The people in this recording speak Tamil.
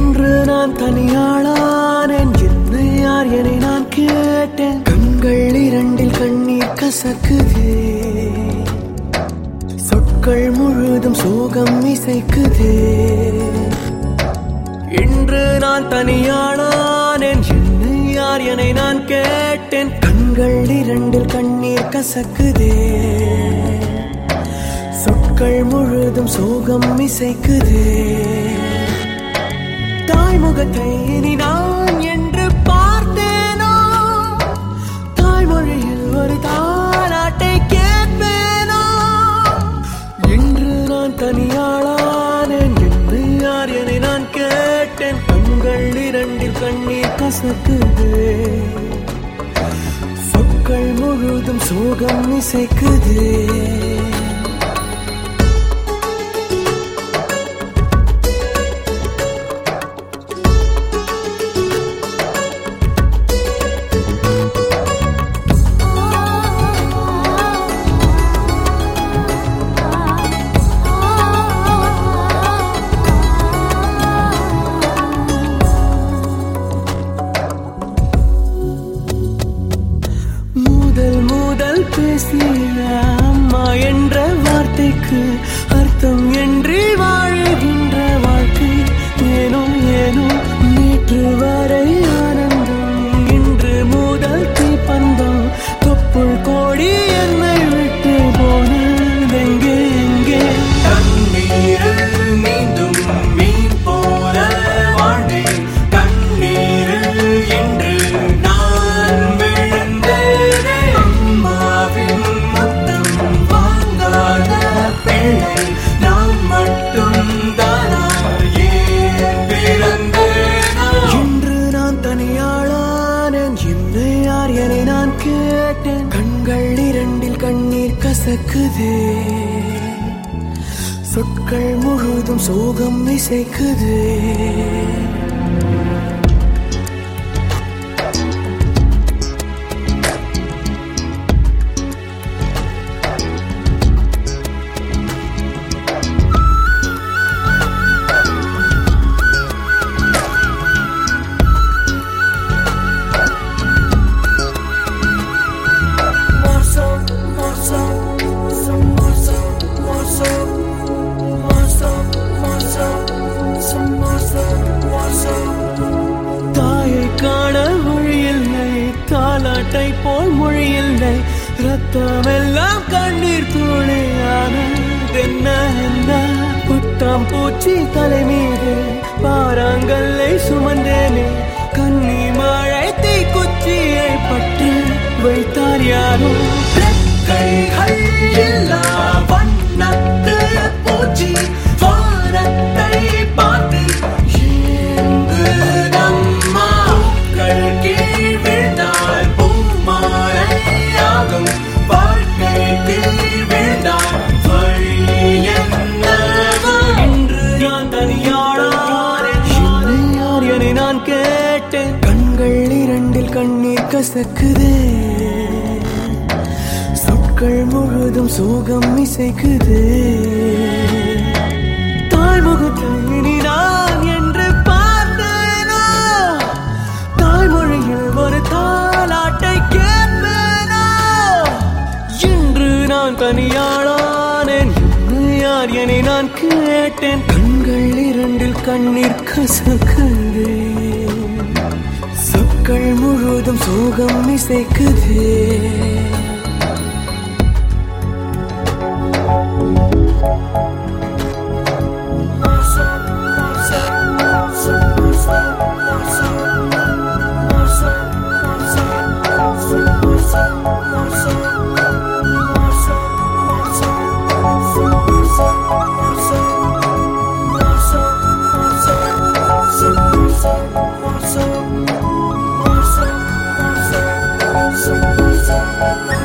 இன்று நான் தனியாளானேன் என்னை யார் என நான் கேட்டேன் கண்கள் இரண்டில் கண்ணீர் கசக்குதே சொற்கள் முழுதும் சோகம் இசைக்குதே இன்று நான் தனியாளானேன் என்னை யார் என நான் கேட்டேன் கண்கள் இரண்டில் கண்ணீர் கசக்குதே சொற்கள் முழுதும் சோகம் இசைக்குதே தாய்முகத்தை இனி நான் என்று பார்த்தேனோ தாய்மொழியில் ஒரு தாலாட்டை கேட்பேனோ இன்று நான் தனியாளானேன் என்று யார் என நான் கேட்டேன் கண்கள் இரண்டில் கண்ணீர் கசக்குதே சொற்கள் முழுதும் சோகம் இசைக்குதே முதல் முதல் பேசிய அம்மா என்ற வார்த்தைக்கு அர்த்தம் என்று வாழுகின்ற வாழ்க்கை ஏனோ ஏனோ நேற்று வரை ஆனந்தம் இன்று முதல் தீப்பந்தம் தொப்புள் கோடி என்னை விட்டு போனதெங்கே எங்கே தண்ணீரில் நீந்தும் மீன் போல வாழ்ந்தேன் கண்ணீரில் இன்று நான் விழுந்தேனே அம்மாவின் முத்தம் வாங்காத பிள்ளை நான் மட்டும் தானா ஏன் பிறந்தேனோ இன்று நான் தனியாளானேன் என்னை யார் என நான் கேட்டேன் கண்கள் இரண்டில் கண்ணீர் கசக்குதே சொற்கள் முழுதும் சோகம் இசைக்குதே தாயை காண மொழியில்லை தாலாட்டை போல் மொழியில்லை ரத்தமெல்லாம் கண்ணீர் தூளியான என்ன என்ன புத்தாம் பூச்சி தலை மீது பாறாங்கல்லை சுமந்தேனே கண்ணி மழை தீ குச்சியை பற்றி வைத்தார் யாரோ கைகள் எல்லா வண்ணத்து பூச்சி வானத்தை பார்த்து ஏங்குதம்மா. பூக்கள் கீழ் விழுந்தால் பூமாலையாகும். வாழ்க்கை கீழ் விழுந்தால் வழி என்னகும்? இன்று நான் தனியாளானேன். என்னை யார் என நான் கேட்டேன் கண்கள் இரண்டில் கண்ணீர் கசக்குதே சொற்கள் முழுதும் சோகம் இசைக்குதே தாய்முகத்தை இனி நான் என்று பார்த்தேனோ தாய்மொழியில் ஒரு தாலாட்டை கேட்பேனோ இன்று நான் தனியாளானேன் என்னை யார் என நான் கேட்டேன் கண்கள் இரண்டில் கண்ணீர் கசக்குதே சொற்கள் முழுதும் சோகம் இசைக்குதே Marcel, Marcel, Marcel, Marcel, Marcel,